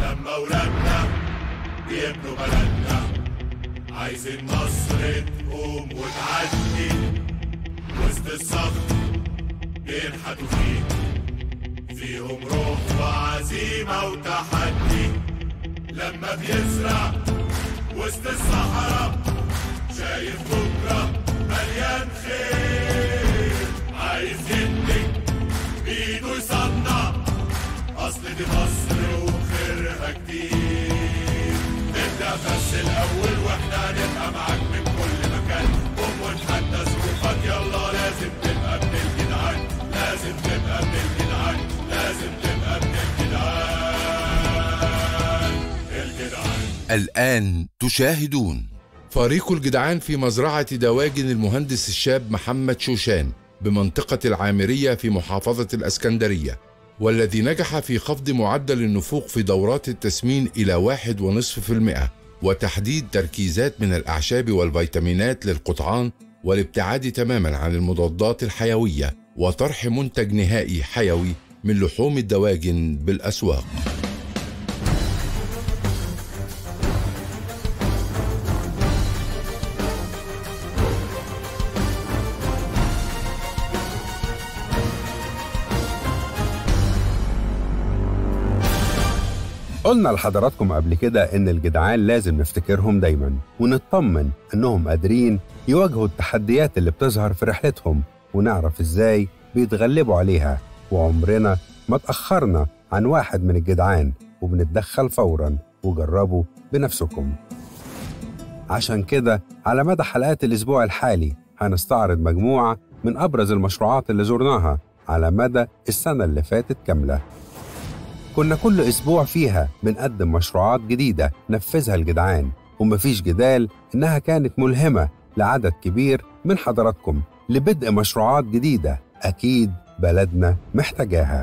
لما ولادنا بيبنوا بلدنا عايزين مصر تقوم وتعدي وسط الصخر بينحتوا فيه فيهم روح وعزيمة وتحدي لما بيزرع وسط الصحراء شايف بكرة مليان خير عايز يبني بإيده يصنع أصل دي مصر وخيرها كتير نبدأ بس الأول وإحنا هنبقى معاك من كل مكان قوم ونتحدى ظروفك يلا لازم تبقى ابن الجدعان لازم تبقى ابن الجدعان لازم تبقى ابن الجدعان الجدعان الآن تشاهدون فريق الجدعان في مزرعة دواجن المهندس الشاب محمد شوشان بمنطقة العامرية في محافظة الأسكندرية والذي نجح في خفض معدل النفوق في دورات التسمين إلى واحد ونصف في المئة وتحديد تركيزات من الأعشاب والفيتامينات للقطعان والابتعاد تماما عن المضادات الحيوية وطرح منتج نهائي حيوي من لحوم الدواجن بالأسواق قلنا لحضراتكم قبل كده إن الجدعان لازم نفتكرهم دايما ونطمن إنهم قادرين يواجهوا التحديات اللي بتظهر في رحلتهم ونعرف إزاي بيتغلبوا عليها وعمرنا ما تأخرنا عن واحد من الجدعان وبنتدخل فورا وجربوا بنفسكم عشان كده على مدى حلقات الأسبوع الحالي هنستعرض مجموعة من أبرز المشروعات اللي زرناها على مدى السنة اللي فاتت كاملة كنا كل أسبوع فيها بنقدم مشروعات جديدة نفذها الجدعان ومفيش جدال إنها كانت ملهمة لعدد كبير من حضراتكم لبدء مشروعات جديدة أكيد بلدنا محتاجاها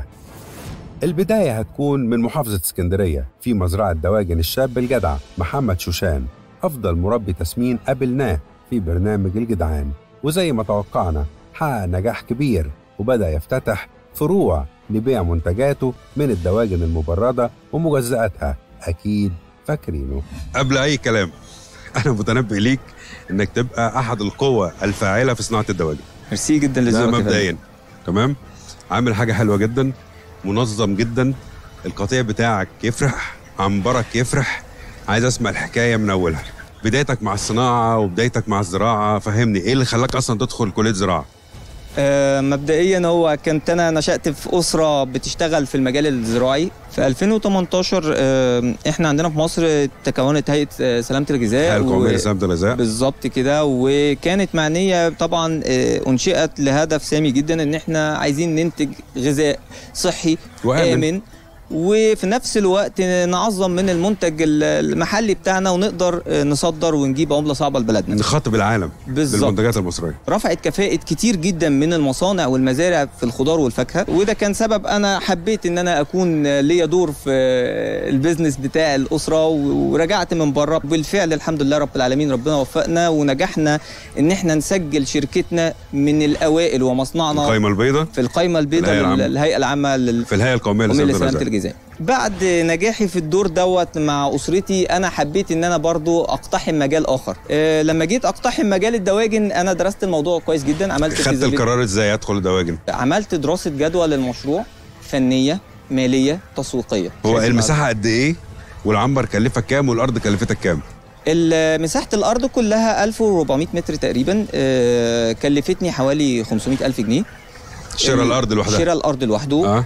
البداية هتكون من محافظة اسكندرية في مزرعة دواجن الشاب الجدع محمد شوشان أفضل مربي تسمين قابلناه في برنامج الجدعان وزي ما توقعنا حقق نجاح كبير وبدأ يفتتح فروع لبيع منتجاته من الدواجن المبردة ومجزئاتها أكيد فاكرينه قبل اي كلام انا متنبئ ليك انك تبقى احد القوى الفاعله في صناعه الدواجن ميرسي جدا ده لذوقك يا فندم. مبدئيا تمام عامل حاجه حلوه جدا منظم جدا القطيع بتاعك يفرح عنبرك يفرح عايز اسمع الحكايه من اولها بدايتك مع الصناعه وبدايتك مع الزراعه فهمني ايه اللي خلاك اصلا تدخل كليه زراعه آه، مبدئيا هو كنت انا نشأت في أسرة بتشتغل في المجال الزراعي في 2018 آه، احنا عندنا في مصر تكونت هيئة آه، سلامة الغذاء هل و- قوميه لسلامه الغذاء بالظبط كده وكانت معنية طبعا آه، أنشئت لهدف سامي جدا إن احنا عايزين ننتج غذاء صحي وآمن. آمن وفي نفس الوقت نعظم من المنتج المحلي بتاعنا ونقدر آه، نصدر ونجيب عملة صعبة لبلدنا نخاطب العالم بالظبط بالمنتجات المصريه رفعت كفاءة كتير جدا من المصانع والمزارع في الخضار والفاكهة وده كان سبب أنا حبيت إن أنا أكون ليا دور في البيزنس بتاع الأسرة ورجعت من بره بالفعل الحمد لله رب العالمين ربنا وفقنا ونجحنا إن إحنا نسجل شركتنا من الأوائل ومصنعنا القائمه البيضاء في القائمة البيضاء الهيئة العامة. للهيئة العامة لل... في الهيئه القوميه قومية لسلامه لسلامة الغذاء الغذاء بعد نجاحي في الدور دوت مع أسرتي أنا حبيت إن أنا برضو أقتحم مجال آخر أه لما جيت أقتحم مجال الدواجن أنا درست الموضوع كويس جدا عملت خدت feasibility- القرار ازاي ادخل الدواجن عملت دراسة جدوى للمشروع فنية مالية تسويقية هو شايف المساحه قد ايه والعنبر كلفك كام والارض كلفتك كام ال- مساحة الأرض كلها 1400 متر تقريبا أه كلفتني حوالي 500 ألف جنيه شراء ال- الارض لوحدها شراء الأرض لوحده آه.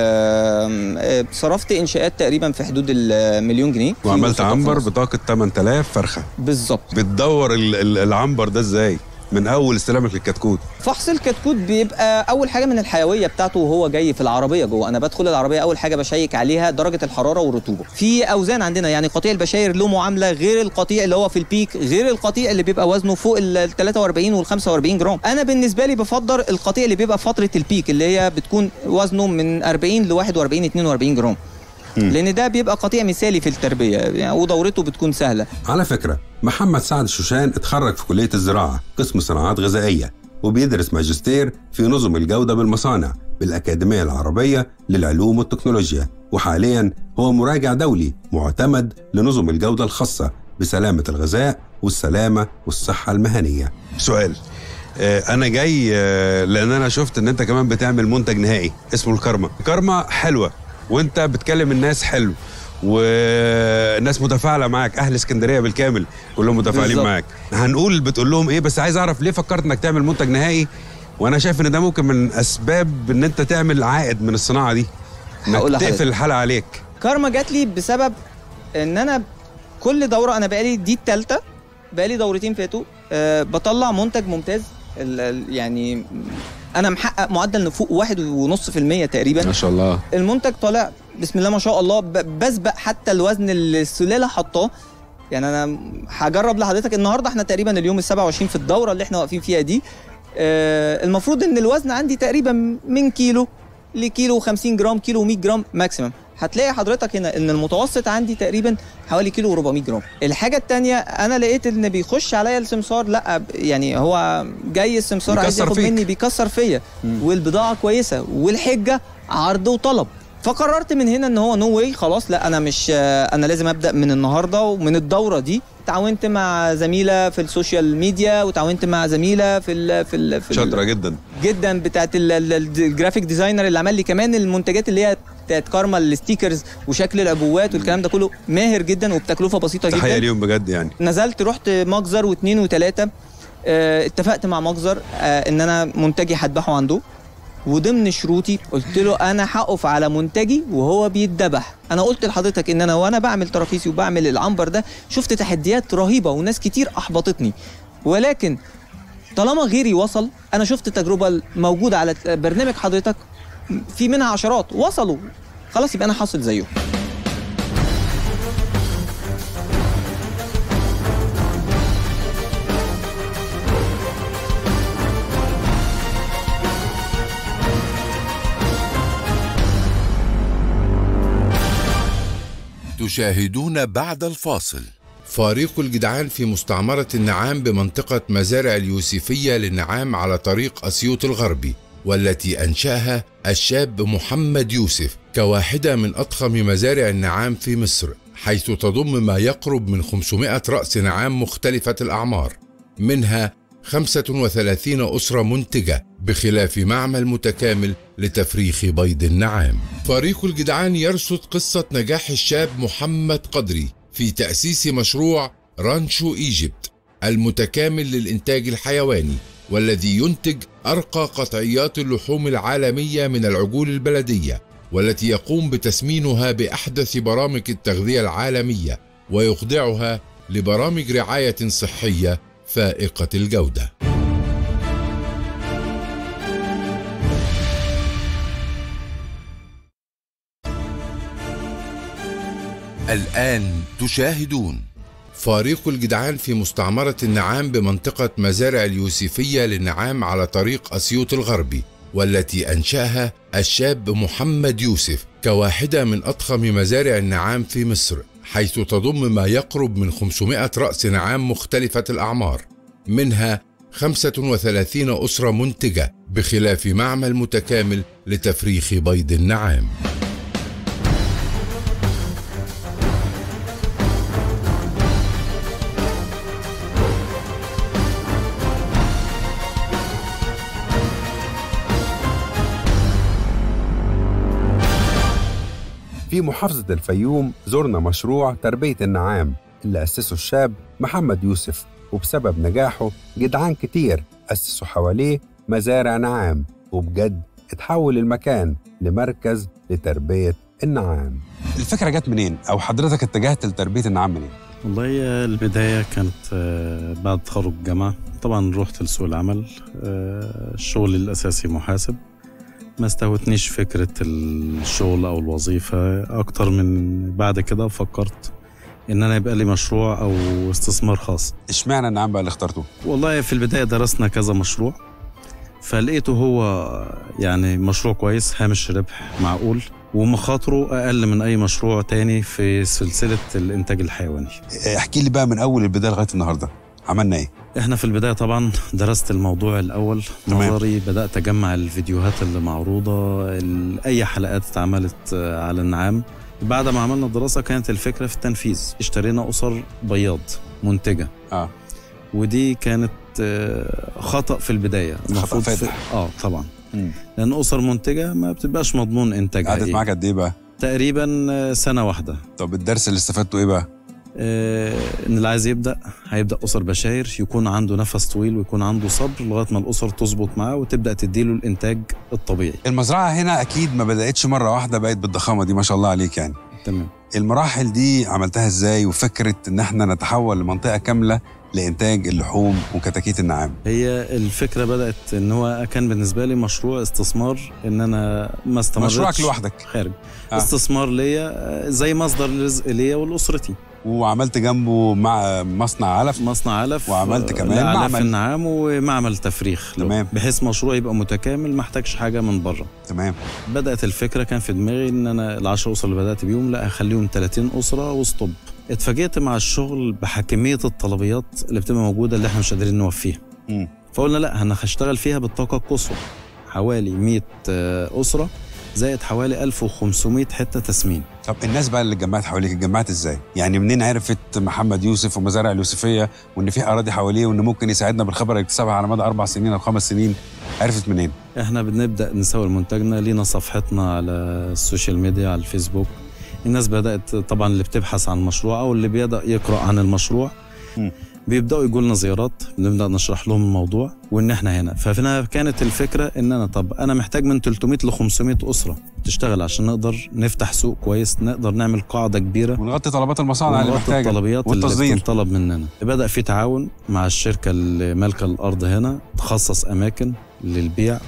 آم، آه، صرفت إنشاءات تقريبا في حدود المليون جنيه في وعملت وسط عنبر مصر. بطاقه 8000 فرخه بالظبط بتدور ال- ال- العنبر ده ازاي من اول استلامك للكتكوت فحص الكتكوت بيبقى اول حاجه من الحيويه بتاعته وهو جاي في العربيه جوه انا بدخل العربيه اول حاجه بشيك عليها درجه الحراره والرطوبه في اوزان عندنا يعني قطيع البشاير له معامله غير القطيع اللي هو في البيك غير القطيع اللي بيبقى وزنه فوق ال 43 وال 45 جرام انا بالنسبه لي بفضل القطيع اللي بيبقى في فتره البيك اللي هي بتكون وزنه من 40 ل 41 42 جرام لان ده بيبقى قطيع مثالي في التربيه يعني ودورته بتكون سهله على فكرة محمد سعد شوشان اتخرج في كلية الزراعة قسم صناعات غذائية وبيدرس ماجستير في نظم الجودة بالمصانع بالأكاديمية العربية للعلوم والتكنولوجيا وحاليا هو مراجع دولي معتمد لنظم الجودة الخاصة بسلامة الغذاء والسلامة والصحة المهنية سؤال آه، انا جاي آه، لان انا شفت ان انت كمان بتعمل منتج نهائي اسمه الكارما الكارما حلوه وانت بتكلم الناس حلو والناس متفاعله معاك اهل اسكندريه بالكامل كلهم متفاعلين بالظبط. معاك هنقول بتقول لهم ايه بس عايز اعرف ليه فكرت انك تعمل منتج نهائي وانا شايف ان ده ممكن من اسباب ان انت تعمل عائد من الصناعه دي هقول انك لحضرتك. تقفل الحلقه عليك كارما جات لي بسبب ان انا كل دوره انا بقالي دي الثالثه بقالي دورتين فاتوا أه بطلع منتج ممتاز ال- ال- يعني انا محقق معدل نفوق واحد ونص في المية تقريبا شاء الله المنتج طالع بسم الله ما شاء الله ب- بسبق حتى الوزن اللي السلاله حطاه يعني انا هجرب لحضرتك النهارده احنا تقريبا اليوم ال 27 في الدوره اللي احنا واقفين فيها دي آه المفروض ان الوزن عندي تقريبا من كيلو لكيلو 50 جرام كيلو 100 جرام ماكسيمم هتلاقي حضرتك هنا ان المتوسط عندي تقريبا حوالي كيلو و400 جرام الحاجه الثانيه انا لقيت ان بيخش عليا السمسار لا ب- يعني هو جاي السمسار عايز بيكسر ياخد فيك. مني بيكسر فيا والبضاعه كويسه والحجه عرض وطلب فقررت من هنا ان هو نو واي خلاص لا انا مش انا لازم ابدا من النهارده ومن الدوره دي تعاونت مع زميله في السوشيال ميديا وتعاونت مع زميله في ال في ال في ال- شاطره جدا جدا بتاعت ال- ال- ال- الجرافيك ديزاينر اللي عمل لي كمان المنتجات اللي هي بتاعت كارما الستيكرز وشكل العبوات والكلام ده كله ماهر جدا وبتكلفه بسيطه تحيه جدا اليوم بجد يعني نزلت رحت مجزر واثنين وثلاثه آه، اتفقت مع مجزر آه، ان انا منتجي هذبحه عنده وضمن شروطي قلت له انا هقف على منتجي وهو بيتذبح انا قلت لحضرتك ان انا وانا بعمل تراخيصي وبعمل العنبر ده شفت تحديات رهيبه وناس كتير احبطتني ولكن طالما غيري وصل انا شفت تجربه موجوده على برنامج حضرتك في منها عشرات وصلوا خلاص يبقى انا حاصل زيهم تشاهدون بعد الفاصل فريق الجدعان في مستعمرة النعام بمنطقة مزارع اليوسفية للنعام على طريق أسيوط الغربي والتي أنشأها الشاب محمد يوسف كواحدة من أضخم مزارع النعام في مصر حيث تضم ما يقرب من 500 رأس نعام مختلفة الأعمار منها 35 أسرة منتجة بخلاف معمل متكامل لتفريخ بيض النعام فريق الجدعان يرصد قصة نجاح الشاب محمد قدري في تأسيس مشروع رانشو إيجيبت المتكامل للإنتاج الحيواني والذي ينتج أرقى قطعيات اللحوم العالمية من العجول البلدية والتي يقوم بتسمينها بأحدث برامج التغذية العالمية ويخضعها لبرامج رعاية صحية فائقة الجودة الآن تشاهدون فريق الجدعان في مستعمرة النعام بمنطقة مزارع اليوسفية للنعام على طريق أسيوط الغربي والتي أنشأها الشاب محمد يوسف كواحدة من أضخم مزارع النعام في مصر حيث تضم ما يقرب من 500 رأس نعام مختلفة الأعمار منها 35 أسرة منتجة بخلاف معمل متكامل لتفريخ بيض النعام في محافظة الفيوم زرنا مشروع تربية النعام اللي أسسه الشاب محمد يوسف وبسبب نجاحه جدعان كتير أسسوا حواليه مزارع نعام وبجد اتحول المكان لمركز لتربية النعام الفكره جت منين او حضرتك اتجهت لتربيه النعام منين والله هي البداية كانت آه، بعد تخرج الجامعة طبعا رحت لسوق العمل آه، الشغل الأساسي محاسب ما استهوتنيش فكرة الشغل أو الوظيفة أكتر من بعد كده فكرت إن أنا يبقى لي مشروع أو استثمار خاص اشمعنى النعام بقى اللي اخترته والله في البداية درسنا كذا مشروع فلقيته هو يعني مشروع كويس هامش ربح معقول ومخاطره أقل من أي مشروع تاني في سلسلة الإنتاج الحيواني احكي لي بقى من اول البدايه لغايه النهارده عملنا ايه احنا في البدايه طبعا درست الموضوع الاول تمام. نظري بدات اجمع الفيديوهات اللي معروضه ال- اي حلقات اتعملت آه، على النعام بعد ما عملنا الدراسه كانت الفكره في التنفيذ اشترينا اسر بياض منتجه اه ودي كانت آه، خطا في البدايه المفروض في- فادح. اه طبعا مم. لان اسر منتجه ما بتبقاش مضمون انتاجها قعدت إيه. معاك قد ايه بقى؟ تقريبا آه، سنه واحده طب الدرس اللي استفدته ايه بقى؟ آه، ان اللي عايز يبدا هيبدا اسر بشاير يكون عنده نفس طويل ويكون عنده صبر لغايه ما الاسر تظبط معاه وتبدا تديله الانتاج الطبيعي المزرعه هنا اكيد ما بداتش مره واحده بقت بالضخامه دي ما شاء الله عليك يعني تمام المراحل دي عملتها ازاي وفكره ان احنا نتحول لمنطقه كامله لانتاج اللحوم وكتاكيت النعام هي الفكره بدات ان هو كان بالنسبه لي مشروع استثمار ان انا ما استمرتش مشروعك لوحدك خارج آه. آه. استثمار ليا آه، زي مصدر رزق ليا ولاسرتي وعملت جنبه مع مصنع علف مصنع علف وعملت آه، كمان لأعلاف معمل. النعام ومعمل تفريخ له، تمام. بحيث مشروع يبقى متكامل ما احتاجش حاجه من بره تمام بدات الفكره كان في دماغي ان انا العشر اسر اللي بدات بيهم لا اخليهم 30 اسره وستوب اتفاجئت مع الشغل بحكميه الطلبيات اللي بتبقى موجوده اللي احنا مش قادرين نوفيها مم. فقلنا لا انا هشتغل فيها بالطاقه القصوى حوالي 100 آه، اسره زائد حوالي 1500 حته تسمين طب الناس بقى اللي اتجمعت حواليك اتجمعت ازاي؟ يعني منين عرفت محمد يوسف ومزارع اليوسفيه وان في اراضي حواليه وان ممكن يساعدنا بالخبره اللي اكتسبها على مدى اربع سنين او خمس سنين عرفت منين؟ احنا بنبدا نسوي منتجنا لينا صفحتنا على السوشيال ميديا على الفيسبوك الناس بدات طبعا اللي بتبحث عن مشروع او اللي بيبدا يقرا عن المشروع مم. بيبداوا يجوا لنا زيارات بنبدا نشرح لهم الموضوع وان احنا هنا فهنا كانت الفكره ان انا طب انا محتاج من 300 ل 500 اسره تشتغل عشان نقدر نفتح سوق كويس نقدر نعمل قاعده كبيره ونغطي طلبات المصانع اللي ونغطي محتاجه الطلبيات اللي والتصدير بتنطلب مننا بدا في تعاون مع الشركه اللي مالكه الارض هنا تخصص اماكن للبيع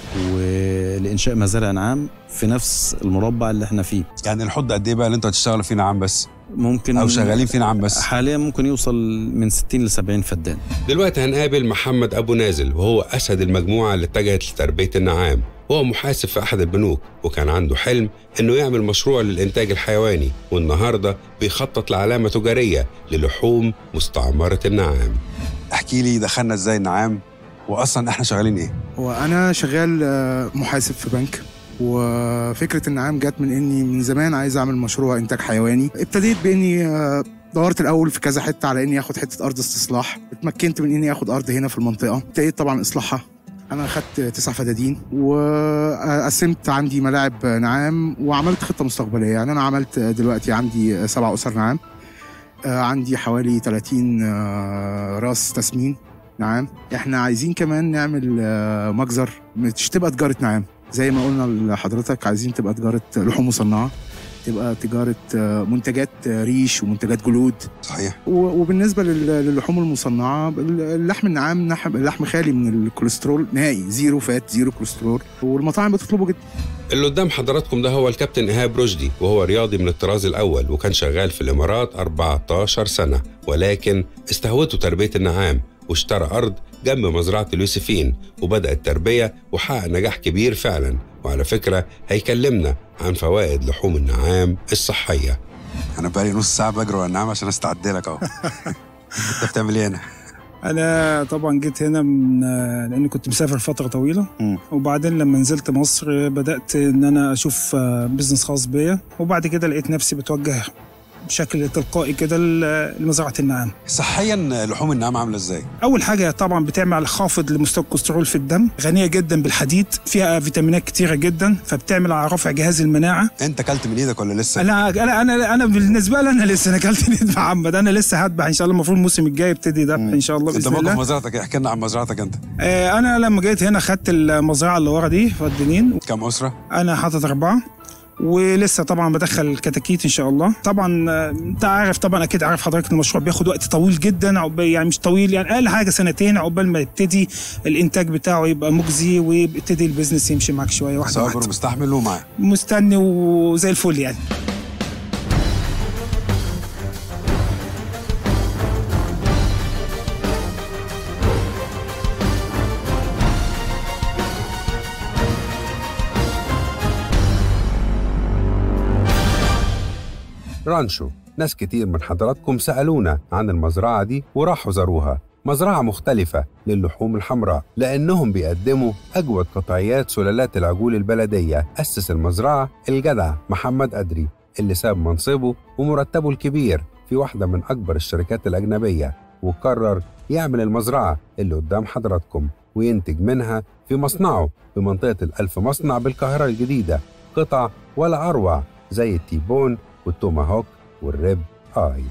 ولانشاء مزارع انعام في نفس المربع اللي احنا فيه يعني الحد قد ايه بقى اللي انتوا هتشتغلوا فيه نعام بس ممكن او شغالين فيه نعام بس حاليا ممكن يوصل من 60 ل 70 فدان دلوقتي هنقابل محمد أبو نازل وهو أسد المجموعة اللي اتجهت لتربية النعام وهو محاسب في أحد البنوك وكان عنده حلم إنه يعمل مشروع للإنتاج الحيواني والنهاردة بيخطط لعلامة تجارية للحوم مستعمرة النعام احكي لي دخلنا ازاي النعام واصلا احنا شغالين ايه وانا شغال آه، محاسب في بنك وفكره النعام جت من اني من زمان عايز اعمل مشروع انتاج حيواني ابتديت باني آه، دورت الاول في كذا حته على اني اخد حته ارض استصلاح اتمكنت من اني اخد ارض هنا في المنطقه ابتديت طبعا اصلاحها انا اخدت تسع فدادين وقسمت عندي ملاعب نعام وعملت خطه مستقبليه يعني انا عملت دلوقتي عندي سبع اسر نعام آه، عندي حوالي 30 آه، راس تسمين نعم احنا عايزين كمان نعمل آه، مجزر مش تبقى تجاره نعام زي ما قلنا لحضرتك عايزين تبقى تجاره لحوم مصنعه تبقى تجاره آه، منتجات آه، ريش ومنتجات جلود صحيح و- وبالنسبه لل- للحوم المصنعه اللحم النعام نح- اللحم خالي من الكوليسترول نهائي زيرو فات زيرو كوليسترول والمطاعم بتطلبه جدا اللي قدام حضراتكم ده هو الكابتن إيهاب رشدي وهو رياضي من الطراز الأول وكان شغال في الإمارات 14 سنة ولكن استهوته تربية النعام واشترى أرض جنب مزرعة اليوسفين وبدأ التربية وحقق نجاح كبير فعلا وعلى فكرة هيكلمنا عن فوائد لحوم النعام الصحية انا بقالي نص ساعه بجري ورا النعام عشان استعد لك اهو انت بتعمل ايه هنا انا طبعا جيت هنا من لاني كنت مسافر فتره طويله مم. وبعدين لما نزلت مصر بدات ان انا اشوف آه، بزنس خاص بيا وبعد كده لقيت نفسي بتوجه بشكل تلقائي كده ل- لمزرعه النعام صحيا لحوم النعام عامله ازاي اول حاجه طبعا بتعمل خافض لمستوى الكوليسترول في الدم غنيه جدا بالحديد فيها فيتامينات كتيره جدا فبتعمل على رفع جهاز المناعه انت اكلت من ايدك ولا لسه انا انا انا انا بالنسبه لي انا لسه انا اكلت نيد محمد انا لسه هذبح ان شاء الله المفروض الموسم الجاي يبتدي ذبح ان شاء الله انت باذن موقف الله مزرعتك احكي لنا عن مزرعتك انت آه، انا لما جيت هنا خدت المزرعه اللي ورا دي فدنين كم اسره انا حاطط اربعه ولسه طبعا بدخل كتاكيت ان شاء الله طبعا آه، انت عارف طبعا اكيد عارف حضرتك المشروع بياخد وقت طويل جدا عقبال يعني مش طويل يعني اقل حاجه سنتين عقبال ما يبتدي الانتاج بتاعه يبقى مجزي ويبتدي البيزنس يمشي معاك شويه واحده صابر واحده ومستحمل ومعاه مستني وزي الفل يعني رانشو ناس كتير من حضراتكم سألونا عن المزرعة دي وراحوا زاروها مزرعة مختلفة للحوم الحمراء لأنهم بيقدموا أجود قطعيات سلالات العجول البلدية أسس المزرعة الجدع محمد أدري اللي ساب منصبه ومرتبه الكبير في واحدة من أكبر الشركات الأجنبية وقرر يعمل المزرعة اللي قدام حضراتكم وينتج منها في مصنعه بمنطقة الألف مصنع بالقاهرة الجديدة قطع ولا أروع زي التيبون والتوماهوك والريب آي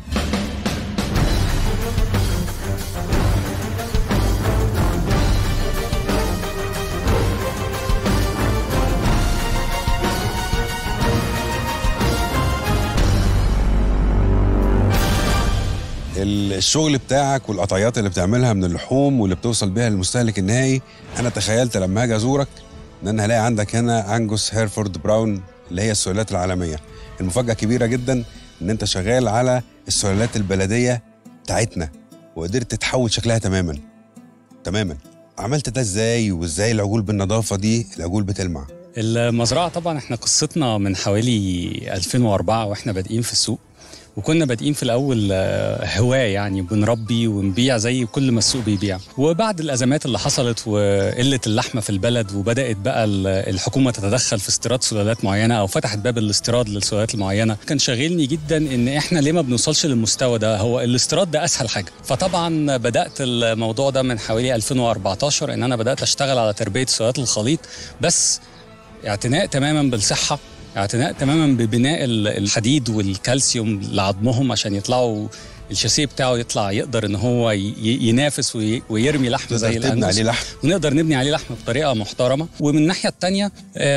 الشغل بتاعك والقطعيات اللي بتعملها من اللحوم واللي بتوصل بيها للمستهلك النهائي انا تخيلت لما هاجي ازورك ان انا هلاقي عندك هنا انجوس هيرفورد براون اللي هي السلالات العالميه المفاجاه كبيره جدا ان انت شغال على السلالات البلديه بتاعتنا وقدرت تحول شكلها تماما تماما عملت ده ازاي وازاي العجول بالنظافه دي العجول بتلمع المزرعة طبعا احنا قصتنا من حوالي 2004 واحنا بادئين في السوق وكنا بادئين في الاول آه، هوايه يعني بنربي ونبيع زي كل ما السوق بيبيع وبعد الازمات اللي حصلت وقله اللحمه في البلد وبدات بقى ال- الحكومه تتدخل في استيراد سلالات معينه او فتحت باب الاستيراد للسلالات المعينه كان شاغلني جدا ان احنا ليه ما بنوصلش للمستوى ده هو الاستيراد ده اسهل حاجه فطبعا بدات الموضوع ده من حوالي 2014 ان انا بدات اشتغل على تربيه سلالات الخليط بس اعتناء تماما بالصحه اعتناء تماما ببناء ال- الحديد والكالسيوم لعظمهم عشان يطلعوا الشاسيه بتاعه يطلع يقدر ان هو ي- ي- ينافس وي- ويرمي لحم زي تقدر تبني الأنجوس. عليه لحم ونقدر نبني عليه لحم بطريقه محترمه ومن الناحيه الثانيه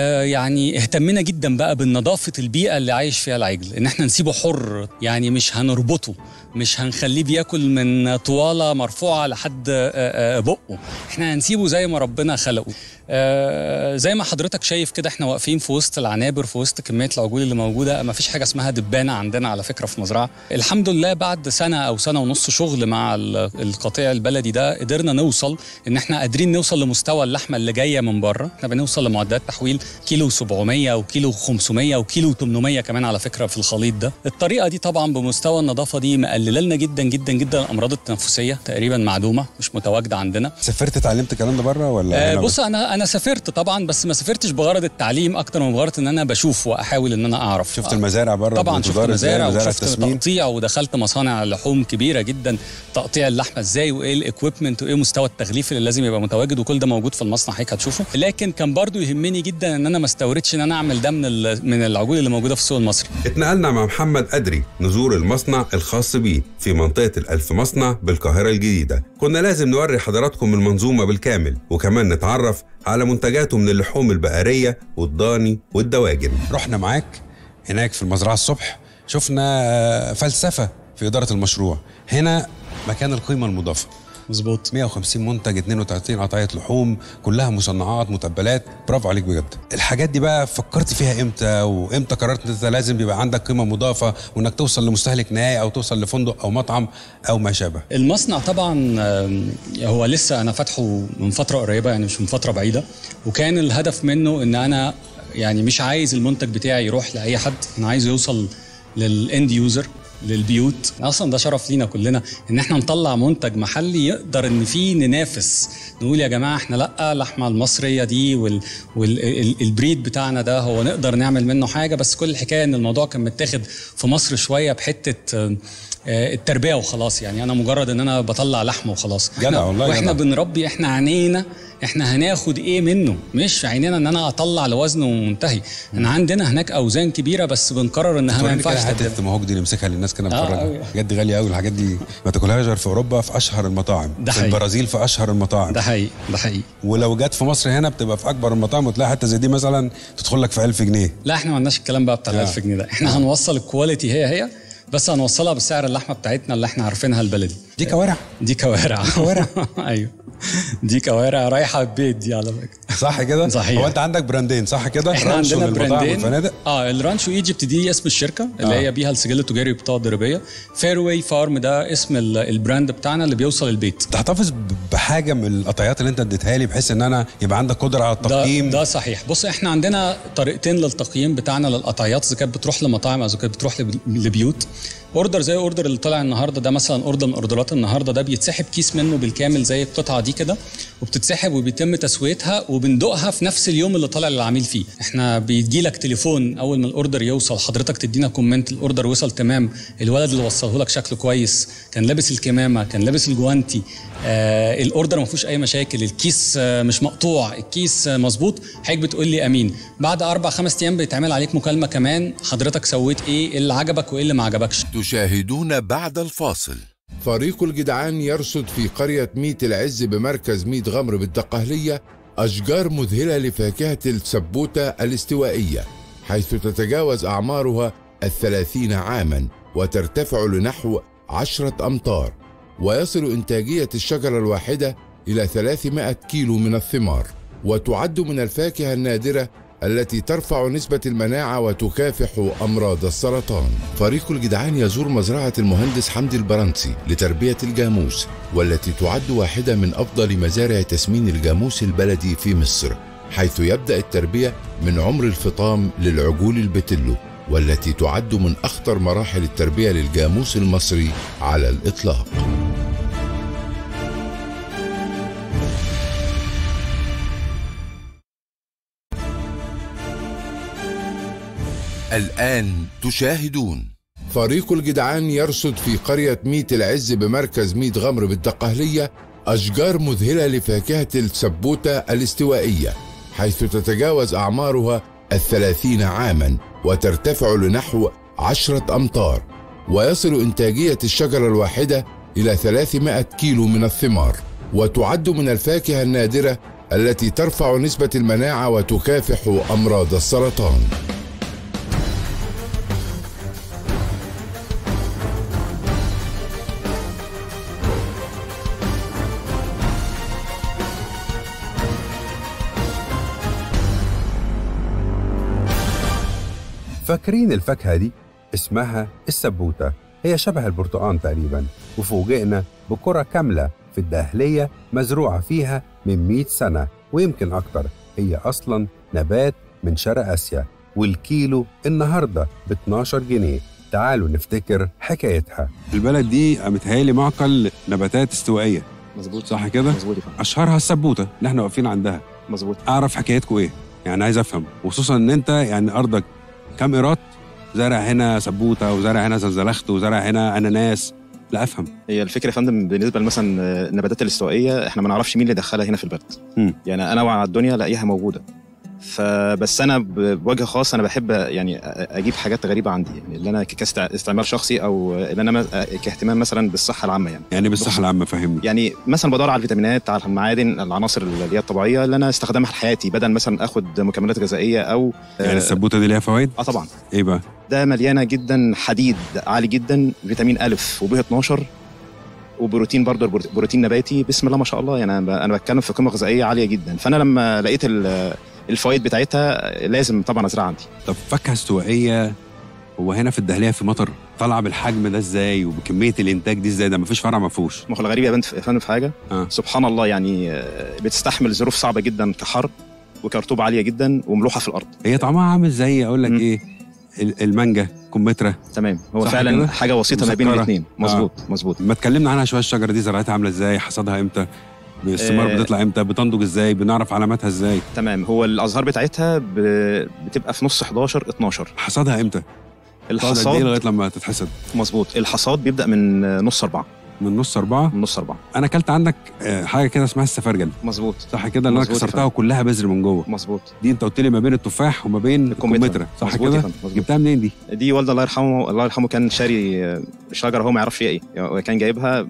يعني اهتمنا جدا بقى بنظافه البيئه اللي عايش فيها العجل ان احنا نسيبه حر يعني مش هنربطه مش هنخليه بياكل من طواله مرفوعه لحد آه، آه، بقه احنا هنسيبه زي ما ربنا خلقه آه، زي ما حضرتك شايف كده احنا واقفين في وسط العنابر في وسط كميه العجول اللي موجوده ما فيش حاجه اسمها دبانه عندنا على فكره في مزرعه الحمد لله بعد سنه او سنه ونص شغل مع ال- القطيع البلدي ده قدرنا نوصل ان احنا قادرين نوصل لمستوى اللحمه اللي جايه من بره احنا بنوصل لمعدات تحويل كيلو 700 وكيلو 500 وكيلو 800 كمان على فكره في الخليط ده الطريقه دي طبعا بمستوى النظافه دي مقلله لنا جدا جدا جدا الامراض التنفسيه تقريبا معدومه مش متواجده عندنا سافرت اتعلمت الكلام ده بره ولا آه هنا بص بس؟ انا انا سافرت طبعا بس ما سافرتش بغرض التعليم اكتر من بغرض ان انا بشوف واحاول ان انا اعرف شفت المزارع بره طبعا شفت بتدار إزاي، مزارع مزارع وشفت التسمين تقطيع ودخلت مصانع لحوم كبيره جدا تقطيع اللحمه ازاي وايه الاكويبمنت وايه مستوى التغليف اللي لازم يبقى متواجد وكل ده موجود في المصنع هيك هتشوفه لكن كان برضو يهمني جدا ان انا ما استوردش ان انا اعمل ده من ال- من العجول اللي موجوده في السوق المصري اتنقلنا مع محمد أدري نزور المصنع الخاص بيه في منطقة الألف مصنع بالقاهرة الجديدة كنا لازم نوري حضراتكم المنظومة بالكامل وكمان نتعرف على منتجاته من اللحوم البقرية والضاني والدواجن رحنا معاك هناك في المزرعه الصبح شفنا آه، فلسفه في اداره المشروع هنا مكان القيمه المضافه مظبوط 150 منتج 32 قطعيه لحوم كلها مصنعات متبلات برافو عليك بجد الحاجات دي بقى فكرت فيها امتى وامتى قررت ان انت لازم يبقى عندك قيمه مضافه وانك توصل لمستهلك نهائي او توصل لفندق او مطعم او ما شابه المصنع طبعا آم، هو لسه انا فاتحه من فتره قريبه يعني مش من فتره بعيده وكان الهدف منه ان انا يعني مش عايز المنتج بتاعي يروح لاي حد انا عايزه يوصل للاند يوزر للبيوت اصلا ده شرف لينا كلنا ان احنا نطلع منتج محلي يقدر ان فيه ننافس نقول يا جماعه احنا لا اللحمه المصريه دي والبريد بتاعنا ده هو نقدر نعمل منه حاجه بس كل الحكايه ان الموضوع كان متاخد في مصر شويه بحته آه، آه، التربيه وخلاص يعني انا مجرد ان انا بطلع لحم وخلاص جدع إحنا- والله واحنا جدع. بنربي احنا عينينا احنا هناخد ايه منه مش عينينا ان انا اطلع لوزنه منتهي احنا عندنا هناك اوزان كبيره بس بنقرر انها ما توريني كده ينفعش حته تتدفع. المهوج دي نمسكها للناس كده آه، نتفرج أوي. الحاجات دي غاليه قوي الحاجات دي ما تاكلهاش غير في اوروبا في اشهر المطاعم ده في حقيقي. البرازيل في اشهر المطاعم ده حقيقي ده حقيقي ولو جت في مصر هنا بتبقى في اكبر المطاعم وتلاقي حته زي دي مثلا تدخل لك في 1000 جنيه لا احنا ما عندناش الكلام بقى بتاع ال آه. 1000 جنيه ده احنا هنوصل الكواليتي هي هي بس هنوصلها بسعر اللحمه بتاعتنا اللي احنا عارفينها البلدي دي كوارع دي كوارع كوارع ايوه دي كوارع رايحه البيت دي على فكره صح كده صحيح. هو انت عندك براندين صح كده احنا رانشو عندنا للمطاعم براندين والفنادق اه الرانشو ايجيبت دي اسم الشركه اللي آه. هي بيها السجل التجاري بتاع الضريبيه فيرواي فارم ده اسم ال- البراند بتاعنا اللي بيوصل البيت تحتفظ ب- بحاجه من القطعيات اللي انت اديتها لي بحيث ان انا يبقى عندك قدره على التقييم ده, ده صحيح بص احنا عندنا طريقتين للتقييم بتاعنا للقطعيات اذا كانت بتروح لمطاعم او اذا كانت بتروح لب- لبيوت اوردر زي اوردر اللي طالع النهارده ده مثلا اوردر من اوردرات النهارده ده بيتسحب كيس منه بالكامل زي القطعه دي كده وبتتسحب وبيتم تسويتها وبندوقها في نفس اليوم اللي طالع للعميل فيه احنا بيجي لك تليفون اول ما الاوردر يوصل حضرتك تدينا كومنت الاوردر وصل تمام الولد اللي وصله لك شكله كويس كان لابس الكمامه كان لابس الجوانتي آه الاوردر ما فيهوش اي مشاكل الكيس آه مش مقطوع الكيس آه مظبوط حضرتك بتقول لي امين بعد اربع خمس ايام بيتعمل عليك مكالمه كمان حضرتك سويت ايه إيه اللي عجبك وايه اللي ما عجبكش تشاهدون بعد الفاصل فريق الجدعان يرصد في قرية ميت العز بمركز ميت غمر بالدقهلية أشجار مذهلة لفاكهة السبوتة الاستوائية حيث تتجاوز أعمارها الثلاثين عاما وترتفع لنحو عشرة أمتار ويصل إنتاجية الشجرة الواحدة إلى 300 كيلو من الثمار وتعد من الفاكهة النادرة التي ترفع نسبة المناعة وتكافح أمراض السرطان. فريق الجدعان يزور مزرعة المهندس حمدي البرنسي لتربية الجاموس والتي تعد واحدة من أفضل مزارع تسمين الجاموس البلدي في مصر، حيث يبدأ التربية من عمر الفطام للعجول البتلو والتي تعد من أخطر مراحل التربية للجاموس المصري على الإطلاق. الآن تشاهدون فريق الجدعان يرصد في قرية ميت العز بمركز ميت غمر بالدقهلية أشجار مذهلة لفاكهة السبوتة الاستوائية حيث تتجاوز أعمارها الثلاثين عاما وترتفع لنحو عشرة أمتار ويصل إنتاجية الشجرة الواحدة إلى 300 كيلو من الثمار وتعد من الفاكهة النادرة التي ترفع نسبة المناعة وتكافح أمراض السرطان فاكرين الفاكهة دي؟ اسمها السبوتة هي شبه البرتقان تقريبا وفوجئنا بكرة كاملة في الدهلية مزروعة فيها من 100 سنة ويمكن أكتر هي أصلا نبات من شرق آسيا والكيلو النهاردة ب 12 جنيه تعالوا نفتكر حكايتها البلد دي متهيألي معقل نباتات استوائيه مظبوط صح كده مظبوط يا فندم. اشهرها السبوته اللي احنا واقفين عندها مظبوط اعرف حكايتكم ايه يعني عايز افهم وخصوصا ان انت يعني ارضك كام ايرات زارع هنا سبوته وزارع هنا زنزلخت وزارع هنا اناناس لا افهم هي الفكره يا فندم بالنسبه مثلا النباتات الاستوائيه احنا ما نعرفش مين اللي دخلها هنا في البلد مم. يعني انا على الدنيا الاقيها موجوده فبس انا ب- بوجه خاص انا بحب يعني أ- اجيب حاجات غريبه عندي يعني اللي انا كاستعمال شخصي او اللي انا م- كاهتمام مثلا بالصحه العامه يعني يعني بالصحه العامه فهمني يعني مثلا بدور على الفيتامينات على المعادن العناصر اللي هي الطبيعيه اللي انا استخدمها في حياتي بدل مثلا اخد مكملات غذائيه او يعني السبوته دي ليها فوائد اه طبعا ايه بقى ده مليانه جدا حديد عالي جدا فيتامين الف وب 12 وبروتين برضه البرو- بروتين نباتي بسم الله ما شاء الله يعني انا ب- انا بتكلم في قيمه غذائيه عاليه جدا فانا لما لقيت ال- الفوائد بتاعتها لازم طبعا ازرعها عندي طب فاكهه استوائيه هو هنا في الدهليه في مطر طالعه بالحجم ده ازاي وبكميه الانتاج دي ازاي ده مفيش فرع ما فيهوش ما هو الغريب يا بنت- يا فندم في حاجه آه. سبحان الله يعني آه، بتستحمل ظروف صعبه جدا كحر وكرطوبه عاليه جدا وملوحه في الارض هي طعمها عامل زي اقول لك مم. ايه ال- المانجا كمثرى تمام هو صح فعلا كده؟ حاجه وسيطه ما بين مسكرة. الاثنين مظبوط مظبوط ما اتكلمنا عنها شويه الشجره دي زراعتها عامله ازاي حصادها امتى الثمار آه. بتطلع امتى بتنضج ازاي بنعرف علاماتها ازاي تمام هو الازهار بتاعتها ب- بتبقى في نص 11 12 حصادها امتى تقعد قد ايه الحصاد لغايه لما تتحسد مظبوط الحصاد بيبدا من نص أربعة من نص اربعه من نص أربعة انا اكلت عندك آه، حاجه كده اسمها السفرجل مظبوط صح كده اللي انا مظبوط يا كسرتها فندم. وكلها بذر من جوه مظبوط دي انت قلت لي ما بين التفاح وما بين الكمثرى. الكمثرى صح مظبوط يا كده فندم، مظبوط. جبتها منين دي دي والده الله يرحمه الله يرحمه كان شاري شجره هو ما يعرفش فيها ايه يعني كان جايبها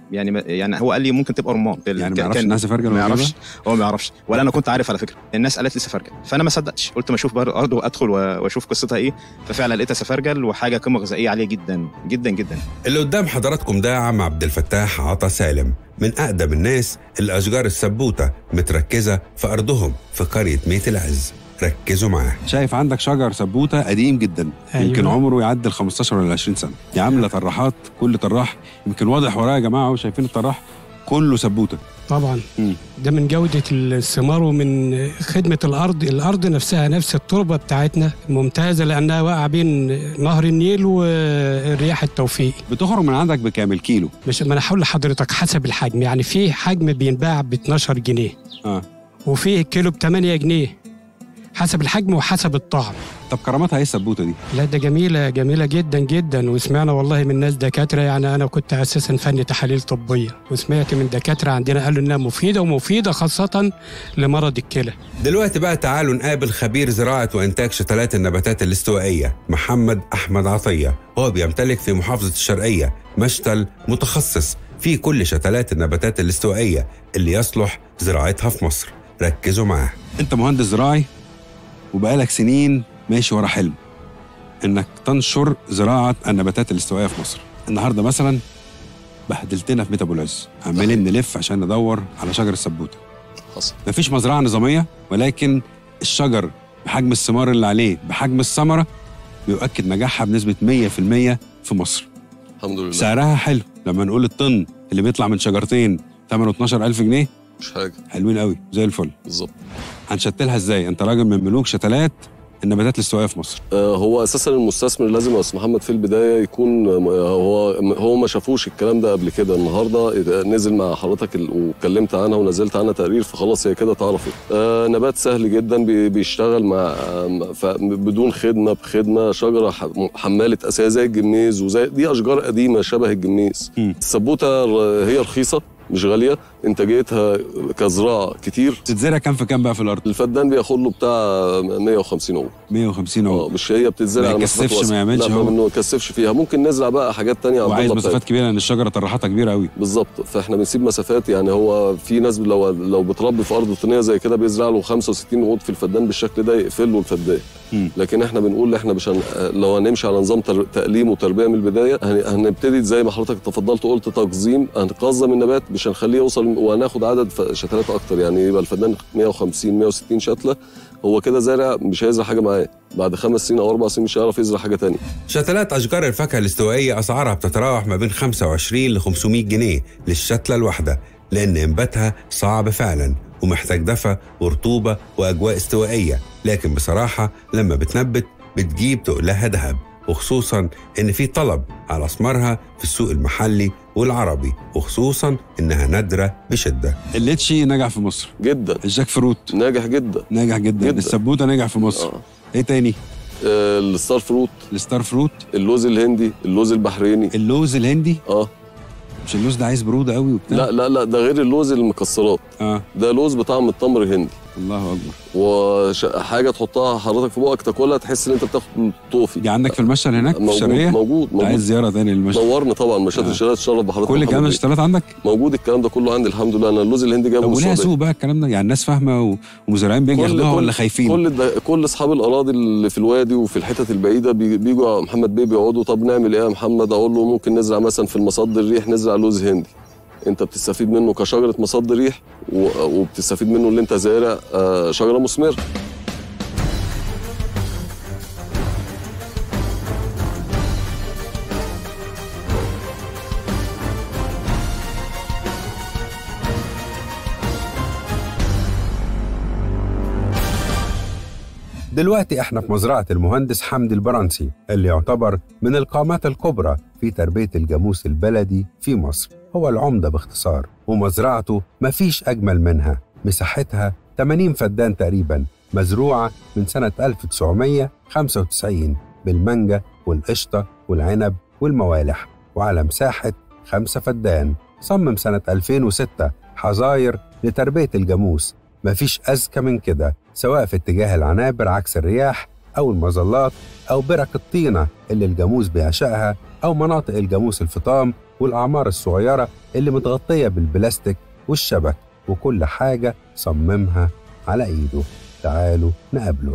يعني ما- يعني هو قال لي ممكن تبقى رمان يعني ما ك- يعرفش كان- انها سفرجل ما ولا يعرفش كده؟ هو ما يعرفش ولا انا كنت عارف على فكره الناس قالت لي سفرجل فانا ما صدقتش قلت ما اشوف بقى الارض وادخل و- واشوف قصتها ايه ففعلا لقيتها سفرجل وحاجه قيمه غذائيه عاليه جدا جدا جدا اللي قدام حضراتكم ده عم عبد الفتاح عطا سالم من أقدم الناس اللي أشجار السبوتة متركزة في أرضهم في قرية ميت العز ركزوا معاه شايف عندك شجر سبوته قديم جدا أيوة. يمكن عمره يعدي ال 15 ولا 20 سنه دي عامله طراحات كل طراح يمكن واضح ورايا يا جماعه اهو شايفين الطراح كله سبوته طبعا مم. ده من جودة الثمار ومن خدمة الأرض الأرض نفسها نفس التربة بتاعتنا ممتازة لأنها واقعة بين نهر النيل والرياح التوفيق بتخرج من عندك بكام الكيلو مش ما أنا هقول لحضرتك حسب الحجم يعني في حجم بينباع ب 12 جنيه اه وفي كيلو ب 8 جنيه حسب الحجم وحسب الطعم طب كرامتها ايه السبوته دي لا ده جميلة جميلة جدا جدا وسمعنا والله من ناس دكاترة يعني أنا كنت أساسا فني تحاليل طبية وسمعت من دكاترة عندنا قالوا إنها مفيدة ومفيدة خاصة لمرض الكلى دلوقتي بقى تعالوا نقابل خبير زراعة وإنتاج شتلات النباتات الاستوائية محمد أحمد عطية هو بيمتلك في محافظة الشرقية مشتل متخصص في كل شتلات النباتات الاستوائية اللي يصلح زراعتها في مصر ركزوا معاه انت مهندس زراعي وبقالك سنين ماشي ورا حلم انك تنشر زراعه النباتات الاستوائيه في مصر النهارده مثلا بهدلتنا في بيت ابو العز عمالين نلف عشان ندور على شجر السبوته حصل مفيش مزرعه نظاميه ولكن الشجر بحجم الثمار اللي عليه بحجم الثمره بيؤكد نجاحها بنسبه 100% في مصر الحمد لله سعرها حلو لما نقول الطن اللي بيطلع من شجرتين ثمنه 12000 جنيه مش حاجه حلوين قوي زي الفل بالظبط هنشتلها ازاي انت راجل من ملوك شتلات النباتات الاستوائيه في مصر آه، هو اساسا المستثمر لازم يا استاذ محمد في البدايه يكون آه، هو هو ما شافوش الكلام ده قبل كده النهارده إذا نزل مع حضرتك ال- واتكلمت عنها ونزلت عنها تقرير فخلاص هي كده اتعرفت آه، نبات سهل جدا بي- بيشتغل مع آه، ف- بدون خدمه بخدمه شجره ح- حماله اساسيه زي الجميز وزي دي اشجار قديمه شبه الجميز السبوته ر- هي رخيصه مش غاليه انتاجيتها كزراعه كتير تتزرع كام في كام بقى في الارض الفدان بياخد له بتاع 150 عود 150 عود اه مش هي بتتزرع ما على مسافات يكثفش، واسعة. ما يعملش لا هو. ما يكثفش فيها ممكن نزرع بقى حاجات تانية على وعايز الضلة مسافات بتاعتها. كبيره لان الشجره طرحتها كبيره قوي بالظبط فاحنا بنسيب مسافات يعني هو في ناس لو لو بتربي في ارض طينيه زي كده بيزرع له 65 عود في الفدان بالشكل ده يقفل له الفدان مم. لكن احنا بنقول احنا مش هن... لو هنمشي على نظام تر... تأليم وتربيه من البدايه هن... هنبتدي زي ما حضرتك تفضلت وقلت تقزيم هنقزم النبات مش هنخليه يوصل وهناخد عدد ف- شتلات اكتر يعني يبقى الفدان 150 160 شتله هو كده زارع مش هيزرع حاجه معاه بعد خمس سنين او اربع سنين مش هيعرف يزرع حاجه تانية شتلات أشجار الفاكهة الاستوائية أسعارها بتتراوح ما بين 25 ل 500 جنيه للشتلة الواحدة لأن إنباتها صعب فعلا ومحتاج دفى ورطوبة وأجواء استوائية لكن بصراحة لما بتنبت بتجيب تقلها ذهب وخصوصا إن في طلب على أسمارها في السوق المحلي والعربي وخصوصا إنها نادرة بشدة الليتشي نجح في مصر جدا الجاك فروت ناجح جدا ناجح جدا, جدا. السبوته نجح في مصر آه. ايه تاني آه، الستار فروت الستار فروت اللوز الهندي اللوز البحريني اللوز الهندي اه مش اللوز ده عايز بروده قوي وبتاع لا لا لا ده غير اللوز المكسرات اه ده لوز بطعم التمر الهندي الله اكبر وحاجه تحطها حضرتك في بقك تاكلها تحس ان انت بتاخد طوفي دي عندك في المشتل هناك في موجود الشرقيه موجود ده عايز موجود زياره تاني للمشتل نورنا طبعا مشات آه. الشتلات تشرف بحضرتك كل محمد الكلام ده بيه. اشتغلت عندك موجود الكلام ده كله عندي الحمد لله انا اللوز الهندي جايبه طب من وليها السعوديه سوق بقى الكلام ده يعني الناس فاهمه و- ومزارعين بيجوا ياخدوها ولا خايفين كل الد- كل اصحاب الاراضي اللي في الوادي وفي الحتت البعيده بي- بيجوا يا محمد بيه بيقعدوا طب نعمل ايه يا محمد اقول له ممكن نزرع مثلا في المصد الريح نزرع لوز هندي انت بتستفيد منه كشجره مصد ريح و- وبتستفيد منه اللي انت زارع آه، شجره مثمره دلوقتي احنا في مزرعة المهندس حمدي البرنسي اللي يعتبر من القامات الكبرى في تربية الجاموس البلدي في مصر هو العمدة باختصار ومزرعته مفيش أجمل منها مساحتها 80 فدان تقريبا مزروعة من سنة 1995 بالمانجا والقشطة والعنب والموالح وعلى مساحة خمسة فدان صمم سنة 2006 حظاير لتربية الجاموس مفيش أذكى من كده سواء في اتجاه العنابر عكس الرياح أو المظلات أو برك الطينة اللي الجاموس بيعشقها أو مناطق الجاموس الفطام والأعمار الصغيرة اللي متغطية بالبلاستيك والشبك وكل حاجة صممها على إيده تعالوا نقابله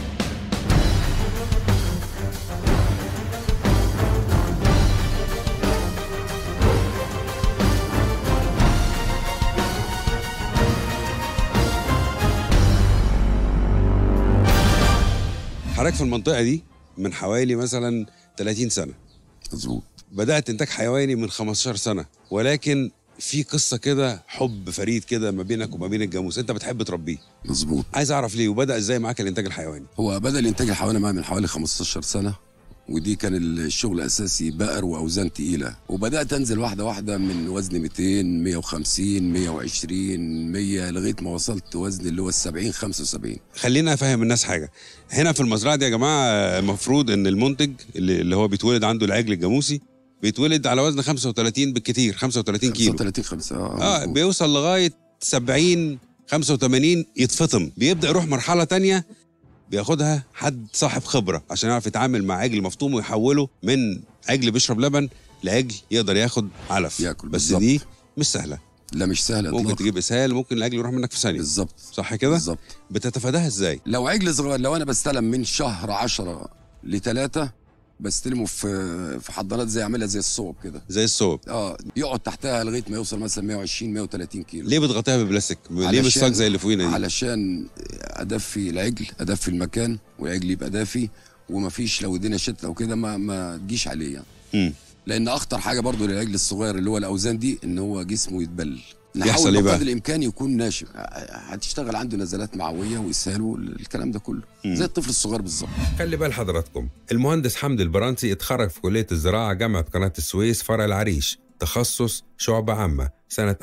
حضرتك في المنطقه دي من حوالي مثلا 30 سنه مظبوط بدات انتاج حيواني من 15 سنه ولكن في قصه كده حب فريد كده ما بينك وما بين الجاموس انت بتحب تربيه مظبوط عايز اعرف ليه وبدا ازاي معاك الانتاج الحيواني هو بدا الانتاج الحيواني معايا من حوالي 15 سنه ودي كان الشغل اساسي بقر واوزان تقيله وبدات انزل واحده واحده من وزن 200 150 120 100 لغايه ما وصلت وزن اللي هو ال 70 75 خلينا افهم الناس حاجه هنا في المزرعه دي يا جماعه المفروض ان المنتج اللي, اللي هو بيتولد عنده العجل الجاموسي بيتولد على وزن 35 بالكتير 35 كيلو 35 5 اه مظبوط. بيوصل لغايه 70 85 يتفطم بيبدا يروح مرحله تانية بياخدها حد صاحب خبره عشان يعرف يتعامل مع عجل مفطوم ويحوله من عجل بيشرب لبن لعجل يقدر ياخد علف ياكل بس بالظبط. دي مش سهله لا مش سهله ممكن إطلاقاً. تجيب اسهال ممكن العجل يروح منك في ثانيه بالظبط صح كده بالظبط بتتفاداها ازاي لو عجل صغير لو انا بستلم من شهر 10 لثلاثة بستلمه في في حضانات زي اعملها زي الصوب كده زي الصوب اه يقعد تحتها لغايه ما يوصل مثلا 120 130 كيلو ليه بتغطيها ببلاستيك ليه مش علشان- صاج زي اللي فوقينا دي علشان ادفي العجل ادفي المكان والعجل يبقى دافي ومفيش لو الدنيا شتت او كده ما ما تجيش عليه يعني مم. لان اخطر حاجه برضو للعجل الصغير اللي هو الاوزان دي ان هو جسمه يتبل يحصل نحاول إيه بقى؟ بقدر الامكان يكون ناشف هتشتغل عنده نزلات معويه واسهال والكلام ده كله مم. زي الطفل الصغير بالظبط خلي بال حضراتكم المهندس حمدي البرانسي اتخرج في كلية الزراعة جامعة قناة السويس فرع العريش تخصص شعبة عامة سنة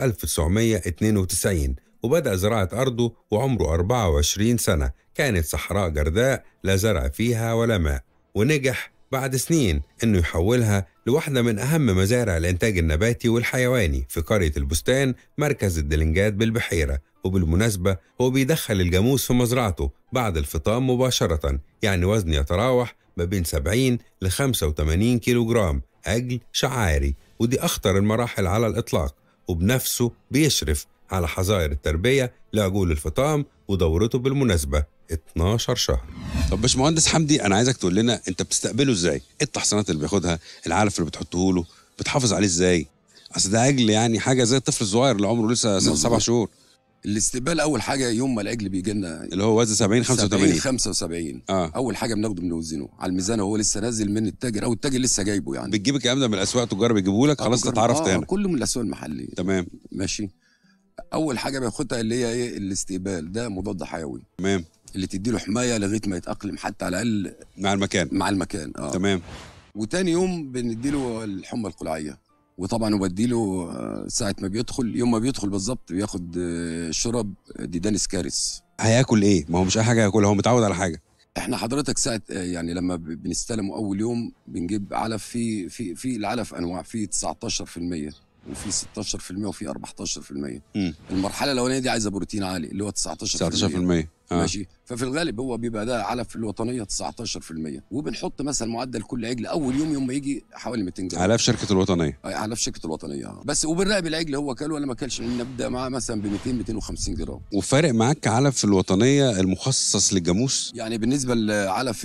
1992 وبدأ زراعة أرضه وعمره 24 سنة كانت صحراء جرداء لا زرع فيها ولا ماء ونجح بعد سنين انه يحولها لواحدة من أهم مزارع الإنتاج النباتي والحيواني في قرية البستان مركز الدلنجات بالبحيرة وبالمناسبة هو بيدخل الجاموس في مزرعته بعد الفطام مباشرة يعني وزن يتراوح ما بين 70 ل 85 كيلو جرام عجل شعاري ودي أخطر المراحل على الإطلاق وبنفسه بيشرف على حظائر التربية لعجول الفطام ودورته بالمناسبة 12 شهر طب باشمهندس حمدي انا عايزك تقول لنا انت بتستقبله ازاي؟ ايه التحصينات اللي بياخدها؟ العلف اللي بتحطه له؟ بتحافظ عليه ازاي؟ اصل ده عجل يعني حاجه زي الطفل الصغير اللي عمره لسه ست مظبوط. سبع شهور الاستقبال اول حاجه يوم ما العجل بيجي لنا اللي هو وزن 70 85 70 75 اه اول حاجه بناخده بنوزنه على الميزان وهو لسه نازل من التاجر او التاجر لسه جايبه يعني بتجيب الكلام ده من الاسواق تجار بيجيبوه لك خلاص آه، اتعرفت آه، هنا كله من الاسواق المحليه تمام ماشي اول حاجه بياخدها اللي هي ايه الاستقبال ده مضاد حيوي تمام اللي تديله حمايه لغايه ما يتاقلم حتى على الاقل مع المكان مع المكان اه تمام وتاني يوم بنديله الحمى القلعيه وطبعا وبديله آه، ساعه ما بيدخل يوم ما بيدخل بالظبط بياخد آه، شرب ديدان سكارس هياكل ايه؟ ما هو مش اي حاجه ياكلها هو متعود على حاجه احنا حضرتك ساعه آه، يعني لما ب- بنستلمه اول يوم بنجيب علف في في في العلف انواع في 19% وفي 16% وفي 14% مم. المرحله الاولانيه دي عايزه بروتين عالي اللي هو 19% 19% آه. ماشي ففي الغالب هو بيبقى ده علف الوطنيه 19% وبنحط مثلا معدل كل عجل اول يوم يوم ما يجي حوالي 200 جرام علف شركه الوطنيه آه، علف شركه الوطنيه آه. بس وبنراقب العجل هو كل ولا ما كلش نبدا معاه مثلا ب 200 250 جرام وفارق معاك علف الوطنيه المخصص للجاموس يعني بالنسبه لعلف